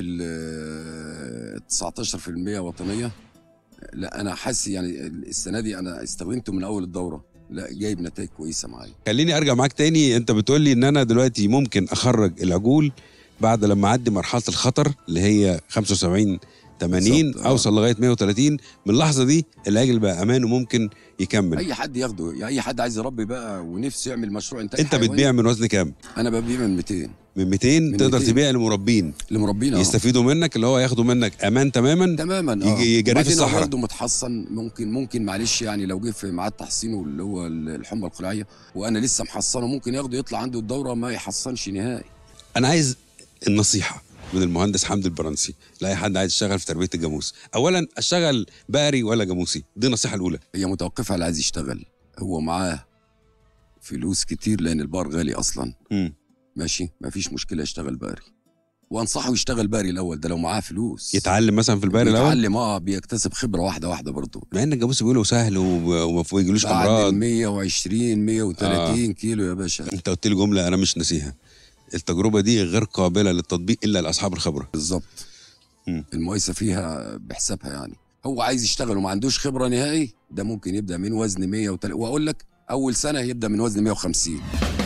ال 19% وطنيه لا انا حاسس يعني السنه دي انا استخدمته من اول الدوره لا جايب نتائج كويسه معايا خليني ارجع معاك تاني انت بتقول لي ان انا دلوقتي ممكن اخرج العجول بعد لما اعدي مرحله الخطر اللي هي 75 80 بالظبط، آه. اوصل لغايه 130 من اللحظه دي العجل بقى امان وممكن يكمل اي حد ياخده يعني اي حد عايز يربي بقى ونفسه يعمل مشروع انتاج انت حيواني، بتبيع من وزن كام؟ انا ببيع من 200 من 200 من تقدر 200. تبيع لمربين لمربين آه. يستفيدوا منك اللي هو ياخدوا منك امان تماما تماما يجي يجري في وبعدين هو الصحراء برضه متحصن ممكن ممكن معلش يعني لو جه في ميعاد تحصينه اللي هو الحمى القلعيه وانا لسه محصنه ممكن ياخده يطلع عنده الدوره ما يحصنش نهائي انا عايز النصيحه من المهندس حمدي البرنسي لاي حد عايز يشتغل في تربيه الجاموس اولا اشتغل بقري ولا جاموسي دي النصيحه الاولى هي متوقفه على عايز يشتغل هو معاه فلوس كتير لان البقر غالي اصلا مم. ماشي مفيش مشكله يشتغل بقري وانصحه يشتغل باري الاول ده لو معاه فلوس يتعلم مثلا في الباري الاول يتعلم اه بيكتسب خبره واحده واحده برضه مع ان الجاموس بيقولوا سهل و- وما يجيلوش بعد امراض 120 130 كيلو يا باشا انت قلت لي جمله انا مش ناسيها التجربه دي غير قابله للتطبيق الا لاصحاب الخبره بالظبط المقايسه فيها بحسابها يعني هو عايز يشتغل وما عندوش خبره نهائي ده ممكن يبدا من وزن 100 وتل... واقول لك اول سنه يبدا من وزن 150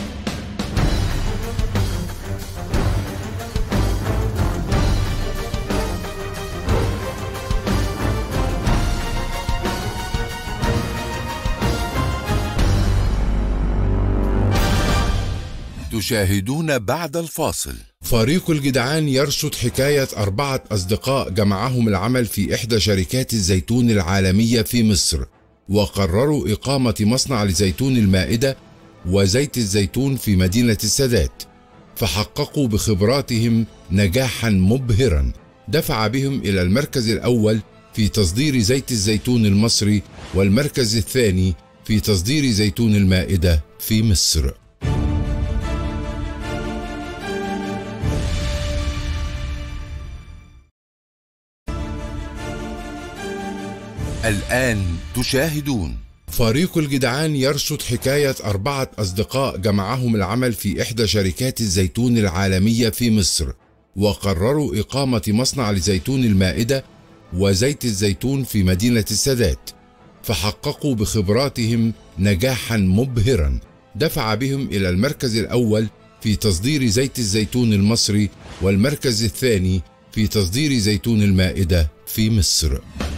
تشاهدون بعد الفاصل فريق الجدعان يرصد حكاية أربعة أصدقاء جمعهم العمل في إحدى شركات الزيتون العالمية في مصر وقرروا إقامة مصنع لزيتون المائدة وزيت الزيتون في مدينة السادات فحققوا بخبراتهم نجاحا مبهرا دفع بهم إلى المركز الأول في تصدير زيت الزيتون المصري والمركز الثاني في تصدير زيتون المائدة في مصر الآن تشاهدون فريق الجدعان يرصد حكاية أربعة أصدقاء جمعهم العمل في إحدى شركات الزيتون العالمية في مصر وقرروا إقامة مصنع لزيتون المائدة وزيت الزيتون في مدينة السادات فحققوا بخبراتهم نجاحا مبهرا دفع بهم إلى المركز الأول في تصدير زيت الزيتون المصري والمركز الثاني في تصدير زيتون المائدة في مصر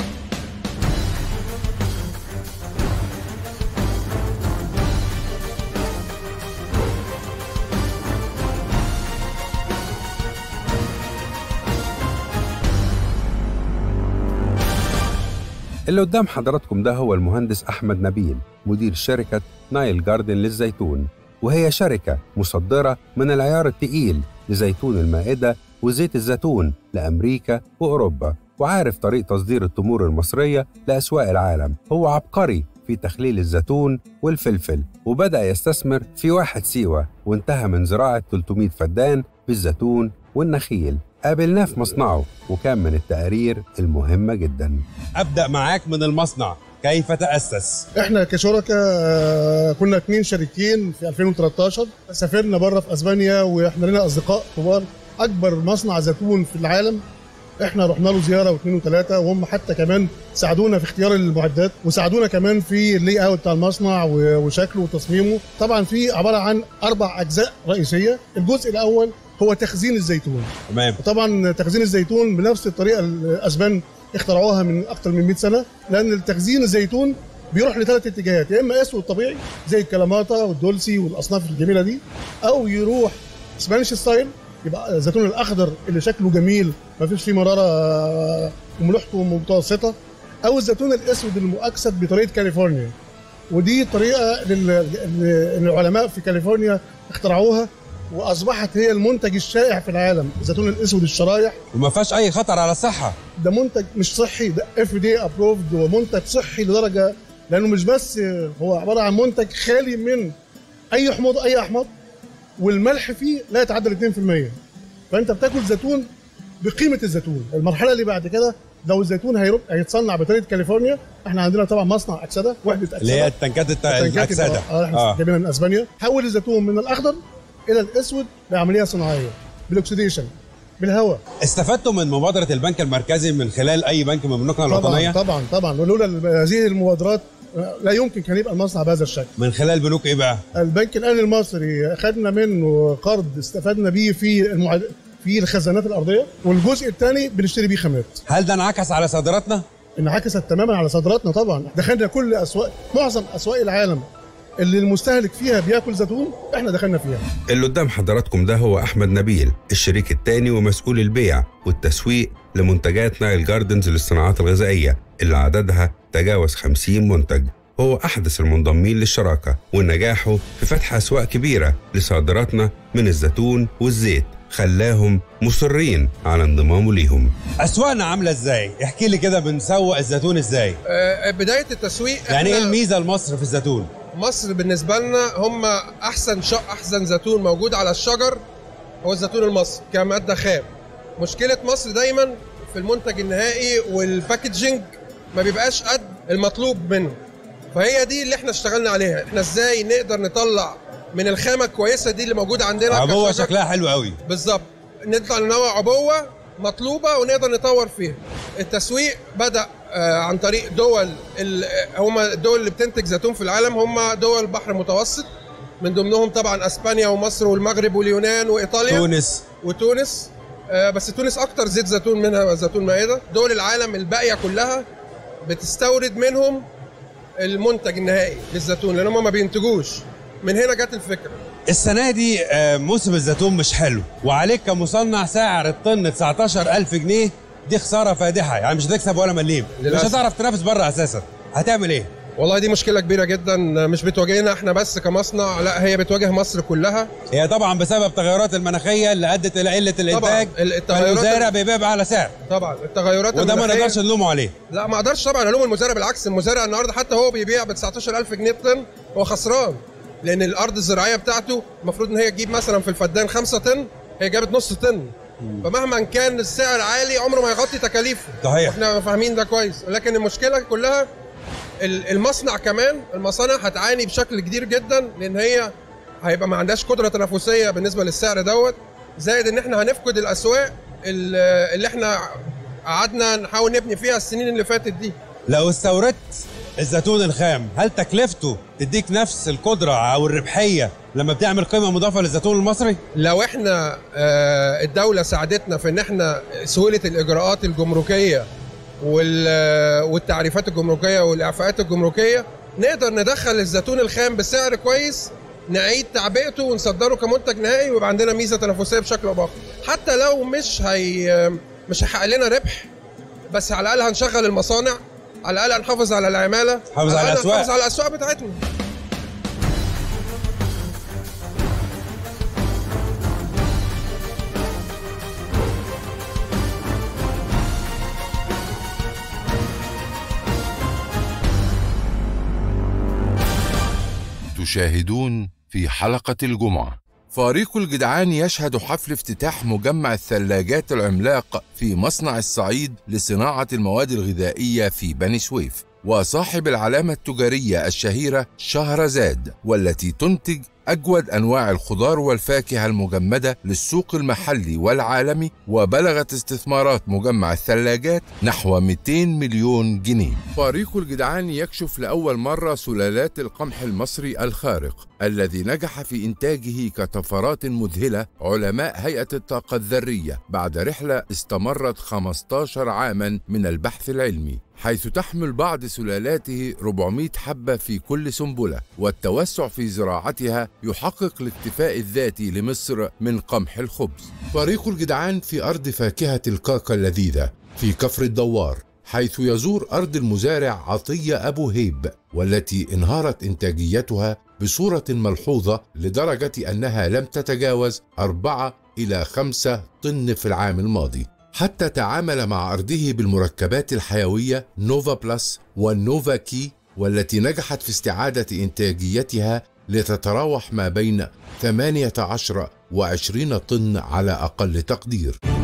اللي قدام حضراتكم ده هو المهندس أحمد نبيل مدير شركة نايل جاردن للزيتون وهي شركة مصدرة من العيار التقيل لزيتون المائدة وزيت الزيتون لأمريكا وأوروبا وعارف طريق تصدير التمور المصرية لأسواق العالم هو عبقري في تخليل الزيتون والفلفل وبدأ يستثمر في واحد سيوة وانتهى من زراعة 300 فدان بالزيتون والنخيل قابلناه في مصنعه وكان من التقارير المهمة جدا ابدا معاك من المصنع كيف تاسس احنا كشركاء آه، كنا اتنين شريكين في 2013 سافرنا بره في اسبانيا واحنا لنا اصدقاء كبار اكبر مصنع زيتون في العالم احنا رحنا له زياره واثنين وثلاثه وهم حتى كمان ساعدونا في اختيار المعدات وساعدونا كمان في اللي اوت بتاع المصنع و- وشكله وتصميمه طبعا في عباره عن اربع اجزاء رئيسيه الجزء الاول هو تخزين الزيتون تمام وطبعا تخزين الزيتون بنفس الطريقه الاسبان اخترعوها من اكثر من 100 سنه لان التخزين الزيتون بيروح لثلاث اتجاهات يا اما اسود طبيعي زي الكلاماتا والدولسي والاصناف الجميله دي او يروح سبانيش ستايل يبقى الزيتون الاخضر اللي شكله جميل ما فيش فيه مراره آه، وملوحته متوسطه او الزيتون الاسود المؤكسد بطريقه كاليفورنيا ودي طريقه لل- لل- العلماء في كاليفورنيا اخترعوها واصبحت هي المنتج الشائع في العالم الزيتون الاسود الشرايح وما فيهاش اي خطر على الصحه ده منتج مش صحي ده اف دي ابروفد ومنتج صحي لدرجه لانه مش بس هو عباره عن منتج خالي من اي حموض اي احماض والملح فيه لا يتعدى ال 2% فانت بتاكل زيتون بقيمه الزيتون المرحله اللي بعد كده لو الزيتون هيروح هيتصنع بطريقه كاليفورنيا احنا عندنا طبعا مصنع اكسده وحده اكسده اللي هي التنكات الت- التنكات الاكسده اه احنا آه. جايبينها من اسبانيا حول الزيتون من الاخضر الى الاسود بعمليه صناعيه بالاكسديشن بالهواء استفدتوا من مبادره البنك المركزي من خلال اي بنك من بنوكنا طبعا الوطنيه طبعا طبعا ولولا هذه المبادرات آه، لا يمكن كان يبقى المصنع بهذا الشكل من خلال بنوك ايه بقى البنك الاهلي المصري خدنا منه قرض استفدنا بيه في المعد... في الخزانات الارضيه والجزء الثاني بنشتري بيه خامات هل ده انعكس على صادراتنا انعكست تماما على صادراتنا طبعا دخلنا كل اسواق معظم اسواق العالم اللي المستهلك فيها بياكل زيتون احنا دخلنا فيها اللي قدام حضراتكم ده هو أحمد نبيل الشريك الثاني ومسؤول البيع والتسويق لمنتجات نايل جاردنز للصناعات الغذائية اللي عددها تجاوز 50 منتج وهو أحدث المنضمين للشراكة ونجاحه في فتح أسواق كبيرة لصادراتنا من الزيتون والزيت خلاهم مصرين على انضمامه ليهم اسواقنا عامله ازاي احكي لي كده بنسوق الزيتون ازاي آه، بدايه التسويق يعني إحنا ايه الميزه لمصر في الزيتون مصر بالنسبه لنا هم احسن شق احسن زيتون موجود على الشجر هو الزيتون المصري كماده خام مشكله مصر دايما في المنتج النهائي والباكجينج ما بيبقاش قد المطلوب منه فهي دي اللي احنا اشتغلنا عليها احنا ازاي نقدر نطلع من الخامه الكويسه دي اللي موجوده عندنا عبوه كشجر. شكلها حلو قوي بالظبط نطلع ننوع عبوه مطلوبه ونقدر نطور فيها التسويق بدا آه، عن طريق دول ال- هم الدول اللي بتنتج زيتون في العالم هم دول البحر المتوسط من ضمنهم طبعا اسبانيا ومصر والمغرب واليونان وايطاليا تونس. وتونس آه، بس تونس اكتر زيت زيتون منها زيتون مائده دول العالم الباقيه كلها بتستورد منهم المنتج النهائي للزيتون لان هم ما بينتجوش من هنا جت الفكره السنه دي آه، موسم الزيتون مش حلو وعليك كمصنع سعر الطن 19000 جنيه دي خساره فادحه يعني مش هتكسب ولا مليم مش للأسف. هتعرف تنافس بره اساسا هتعمل ايه والله دي مشكله كبيره جدا مش بتواجهنا احنا بس كمصنع لا هي بتواجه مصر كلها هي طبعا بسبب التغيرات المناخيه اللي ادت الى قله الانتاج التغيرات- فالمزارع بيبيع باعلى سعر طبعا التغيرات وده ما المناخية- نقدرش نلومه عليه لا ما اقدرش طبعا الوم المزارع بالعكس المزارع النهارده حتى هو بيبيع ب 19000 جنيه طن هو خسران لان الارض الزراعيه بتاعته المفروض ان هي تجيب مثلا في الفدان 5 طن هي جابت نص طن فمهما كان السعر عالي عمره ما يغطي تكاليفه صحيح. احنا فاهمين ده كويس لكن المشكله كلها ال- المصنع كمان المصانع هتعاني بشكل كبير جدا لان هي هيبقى ما عندهاش قدره تنافسيه بالنسبه للسعر دوت زائد ان احنا هنفقد الاسواق ال- اللي احنا قعدنا نحاول نبني فيها السنين اللي فاتت دي لو استوردت الزيتون الخام هل تكلفته تديك نفس القدره او الربحيه لما بتعمل قيمه مضافه للزيتون المصري لو احنا آه، الدولة ساعدتنا في ان احنا سهولة الاجراءات الجمركية وال- والتعريفات الجمركية والاعفاءات الجمركية نقدر ندخل الزيتون الخام بسعر كويس نعيد تعبئته ونصدره كمنتج نهائي ويبقى عندنا ميزة تنافسية بشكل او باخر حتى لو مش هي مش هيحقق لنا ربح بس على الاقل هنشغل المصانع على الاقل هنحافظ على العمالة حافظ على الأقل الأسواق. هنحافظ على الاسواق بتاعتنا تشاهدون في حلقة الجمعة فريق الجدعان يشهد حفل افتتاح مجمع الثلاجات العملاق في مصنع الصعيد لصناعة المواد الغذائية في بني سويف وصاحب العلامة التجارية الشهيرة شهرزاد والتي تنتج أجود أنواع الخضار والفاكهة المجمدة للسوق المحلي والعالمي وبلغت استثمارات مجمع الثلاجات نحو 200 مليون جنيه فريق الجدعان يكشف لأول مرة سلالات القمح المصري الخارق الذي نجح في إنتاجه كطفرات مذهلة علماء هيئة الطاقة الذرية بعد رحلة استمرت 15 عاما من البحث العلمي حيث تحمل بعض سلالاته 400 حبة في كل سنبلة والتوسع في زراعتها يحقق الاكتفاء الذاتي لمصر من قمح الخبز فريق الجدعان في أرض فاكهة الكاكا اللذيذة في كفر الدوار حيث يزور أرض المزارع عطية أبو هيب والتي انهارت إنتاجيتها بصورة ملحوظة لدرجة أنها لم تتجاوز أربعة إلى خمسة طن في العام الماضي حتى تعامل مع أرضه بالمركبات الحيوية نوفا بلس والنوفا كي والتي نجحت في استعادة إنتاجيتها لتتراوح ما بين 18 و 20 طن على أقل تقدير